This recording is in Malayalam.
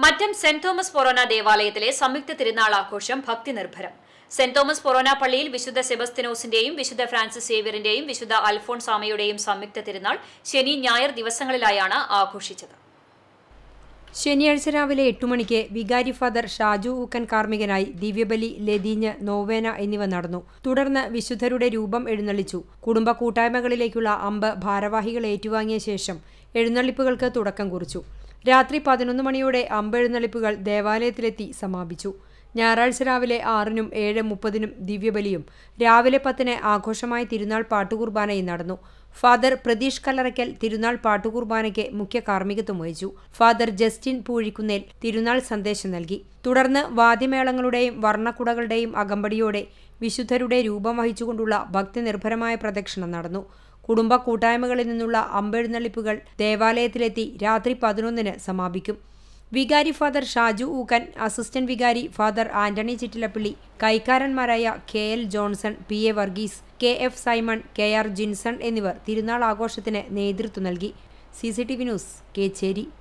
മറ്റം സെന്റ് തോമസ് ഫൊറോന ദേവാലയത്തിലെ സംയുക്ത തിരുനാൾ ആഘോഷം ഭക്തി നിർഭരം സെന്റ് തോമസ് ഫൊറോന പള്ളിയിൽ വിശുദ്ധ സെബസ്തിനോസിന്റെയും വിശുദ്ധ ഫ്രാൻസിസ് സേവ്യറിന്റെയും വിശുദ്ധ അൽഫോൺസ് ആമയുടെയും സംയുക്ത തിരുനാൾ ശനി ഞായർ ദിവസങ്ങളിലായാണ് ആഘോഷിച്ചത് ശനിയാഴ്ച രാവിലെ എട്ടു മണിക്ക് വികാരി ഫാദർ ഷാജു ഊക്കൻ കാർമ്മികനായി ദിവ്യബലി ലതീഞ്ഞ് നോവേന എന്നിവ നടന്നു തുടർന്ന് വിശുദ്ധരുടെ രൂപം എഴുന്നള്ളിച്ചു കുടുംബ കൂട്ടായ്മകളിലേക്കുള്ള അമ്പ് ഭാരവാഹികൾ ഏറ്റുവാങ്ങിയ ശേഷം എഴുന്നള്ളിപ്പുകൾക്ക് തുടക്കം കുറിച്ചു രാത്രി പതിനൊന്ന് മണിയോടെ അമ്പെഴുന്നള്ളിപ്പുകൾ ദേവാലയത്തിലെത്തി സമാപിച്ചു ഞായറാഴ്ച രാവിലെ ആറിനും ഏഴ് മുപ്പതിനും ദിവ്യബലിയും രാവിലെ പത്തിന് ആഘോഷമായ തിരുനാൾ പാട്ടുകുർബാനയും നടന്നു ഫാദർ പ്രതീഷ് കല്ലറയ്ക്കൽ തിരുനാൾ പാട്ടുകുർബാനയ്ക്ക് മുഖ്യ കാർമ്മികത്വം വഹിച്ചു ഫാദർ ജസ്റ്റിൻ പൂഴിക്കുന്നേൽ തിരുനാൾ സന്ദേശം നൽകി തുടർന്ന് വാദ്യമേളങ്ങളുടെയും വർണ്ണക്കുടകളുടെയും അകമ്പടിയോടെ വിശുദ്ധരുടെ രൂപം വഹിച്ചുകൊണ്ടുള്ള ഭക്തിനിർഭരമായ പ്രദക്ഷിണം നടന്നു കുടുംബ കൂട്ടായ്മകളിൽ നിന്നുള്ള അമ്പെഴുന്നള്ളിപ്പുകൾ ദേവാലയത്തിലെത്തി രാത്രി പതിനൊന്നിന് സമാപിക്കും വികാരി ഫാദർ ഷാജു ഊക്കൻ അസിസ്റ്റന്റ് വികാരി ഫാദർ ആന്റണി ചിറ്റിലപ്പള്ളി കൈക്കാരന്മാരായ K L Johnson P A Varghese K F Simon K R Jinson എന്നിവർ തിരുനാൾ ആഘോഷത്തിന് നേതൃത്വം നൽകി C C T V news Kecheri